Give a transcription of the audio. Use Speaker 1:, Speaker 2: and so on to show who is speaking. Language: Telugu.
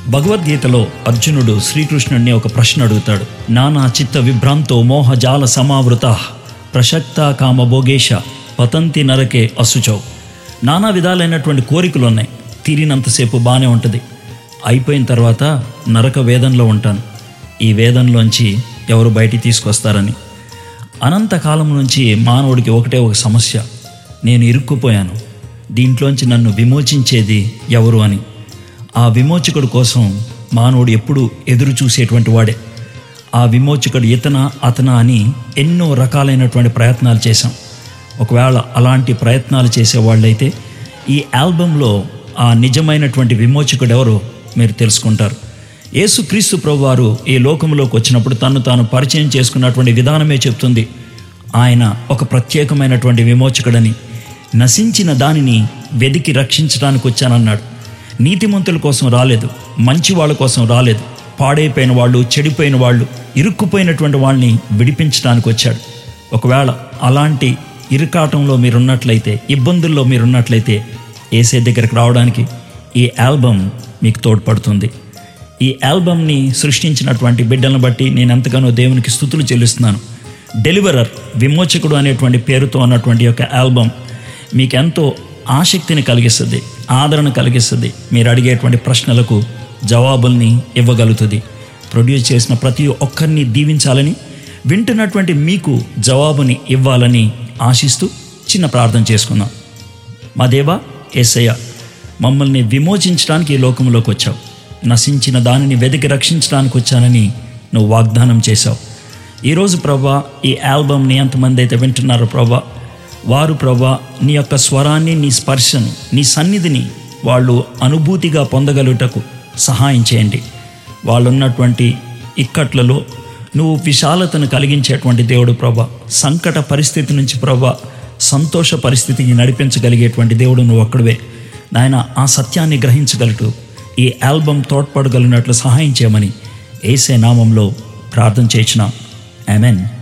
Speaker 1: భగవద్గీతలో అర్జునుడు శ్రీకృష్ణుడిని ఒక ప్రశ్న అడుగుతాడు నానా చిత్త విభ్రాంతో మోహజాల సమావృత ప్రసక్త కామభోగేశ పతంతి నరకే అశుచౌ నానా విధాలైనటువంటి కోరికలు ఉన్నాయి తీరినంతసేపు బాగానే ఉంటుంది అయిపోయిన తర్వాత నరక వేదంలో ఉంటాను ఈ వేదంలోంచి ఎవరు బయటికి తీసుకొస్తారని అనంతకాలం నుంచి మానవుడికి ఒకటే ఒక సమస్య నేను ఇరుక్కుపోయాను దీంట్లోంచి నన్ను విమోచించేది ఎవరు అని ఆ విమోచకుడు కోసం మానవుడు ఎప్పుడూ ఎదురు చూసేటువంటి వాడే ఆ విమోచకుడు ఇతన అతన అని ఎన్నో రకాలైనటువంటి ప్రయత్నాలు చేశాం ఒకవేళ అలాంటి ప్రయత్నాలు చేసేవాళ్ళైతే ఈ ఆల్బంలో ఆ నిజమైనటువంటి విమోచకుడు ఎవరో మీరు తెలుసుకుంటారు యేసుక్రీస్తు ప్రభు వారు ఈ లోకంలోకి వచ్చినప్పుడు తను తాను పరిచయం చేసుకున్నటువంటి విధానమే చెప్తుంది ఆయన ఒక ప్రత్యేకమైనటువంటి విమోచకుడని నశించిన దానిని వెదికి రక్షించడానికి వచ్చానన్నాడు నీతిమంతుల కోసం రాలేదు మంచి వాళ్ళ కోసం రాలేదు పాడైపోయిన వాళ్ళు చెడిపోయిన వాళ్ళు ఇరుక్కుపోయినటువంటి వాళ్ళని విడిపించడానికి వచ్చాడు ఒకవేళ అలాంటి ఇరుకాటంలో మీరున్నట్లయితే ఇబ్బందుల్లో మీరున్నట్లయితే ఏసే దగ్గరికి రావడానికి ఈ ఆల్బమ్ మీకు తోడ్పడుతుంది ఈ ఆల్బమ్ని సృష్టించినటువంటి బిడ్డలను బట్టి నేను ఎంతగానో దేవునికి స్థుతులు చెల్లిస్తున్నాను డెలివరర్ విమోచకుడు అనేటువంటి పేరుతో ఉన్నటువంటి యొక్క ఆల్బమ్ మీకు ఎంతో ఆసక్తిని కలిగిస్తుంది ఆదరణ కలిగిస్తుంది మీరు అడిగేటువంటి ప్రశ్నలకు జవాబుల్ని ఇవ్వగలుగుతుంది ప్రొడ్యూస్ చేసిన ప్రతి ఒక్కరిని దీవించాలని వింటున్నటువంటి మీకు జవాబుని ఇవ్వాలని ఆశిస్తూ చిన్న ప్రార్థన చేసుకుందాం మా దేవా ఏసయ్య మమ్మల్ని విమోచించడానికి ఈ లోకంలోకి వచ్చావు నశించిన దానిని వెతికి రక్షించడానికి వచ్చానని నువ్వు వాగ్దానం చేశావు ఈరోజు ప్రభా ఈ ఆల్బమ్ని ఎంతమంది అయితే వింటున్నారో ప్రభా వారు ప్రభా నీ యొక్క స్వరాన్ని నీ స్పర్శను నీ సన్నిధిని వాళ్ళు అనుభూతిగా పొందగలుగుటకు సహాయం చేయండి వాళ్ళు ఉన్నటువంటి ఇక్కట్లలో నువ్వు విశాలతను కలిగించేటువంటి దేవుడు ప్రభా సంకట పరిస్థితి నుంచి ప్రభా సంతోష పరిస్థితికి నడిపించగలిగేటువంటి దేవుడు నువ్వు ఒక్కడివే నాయన ఆ సత్యాన్ని గ్రహించగలటు ఈ ఆల్బమ్ తోడ్పడగలిగినట్లు సహాయం చేయమని ఏసే నామంలో ప్రార్థన చేసిన ఆమెన్